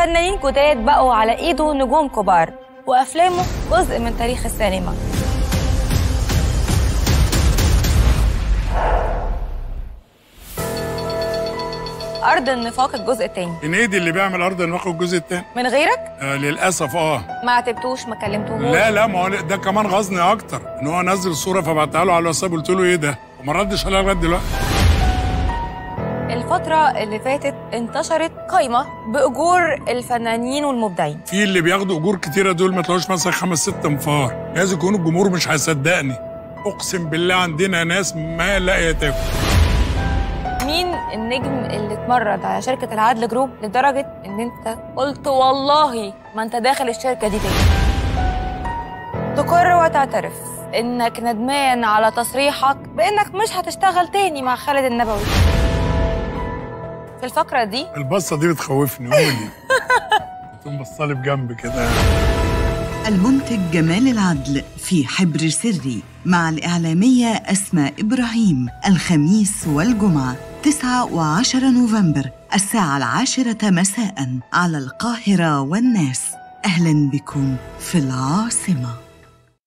فنانين جداد بقوا على ايده نجوم كبار وافلامه جزء من تاريخ السينما ارض النفاق الجزء الثاني هنيدي اللي بيعمل ارض النفاق الجزء الثاني من غيرك آه للاسف اه ما عاتبتوش ما كلمتوش لا لا ما هو ده كمان غزني اكتر ان هو نزل صوره فبعتها له على الواتساب قلت له ايه ده وما ردش عليها لغايه دلوقتي الفترة اللي فاتت انتشرت قائمة بأجور الفنانين والمبدعين في اللي بياخدوا اجور كتيره دول ما تلاقوش مثلا خمس ست انفار لازم يكون الجمهور مش هيصدقني اقسم بالله عندنا ناس ما لا يتاكل مين النجم اللي اتمرد على شركة العدل جروب لدرجة ان انت قلت والله ما انت داخل الشركة دي تاني تقر وتعترف انك ندمان على تصريحك بانك مش هتشتغل تاني مع خالد النبوي في الفقرة دي البصه دي بتخوفني قولي تقوم بصالي بجنب كده المنتج جمال العدل في حبر سري مع الإعلامية أسماء إبراهيم الخميس والجمعة 9 و10 نوفمبر الساعة العاشرة مساء على القاهرة والناس أهلا بكم في العاصمة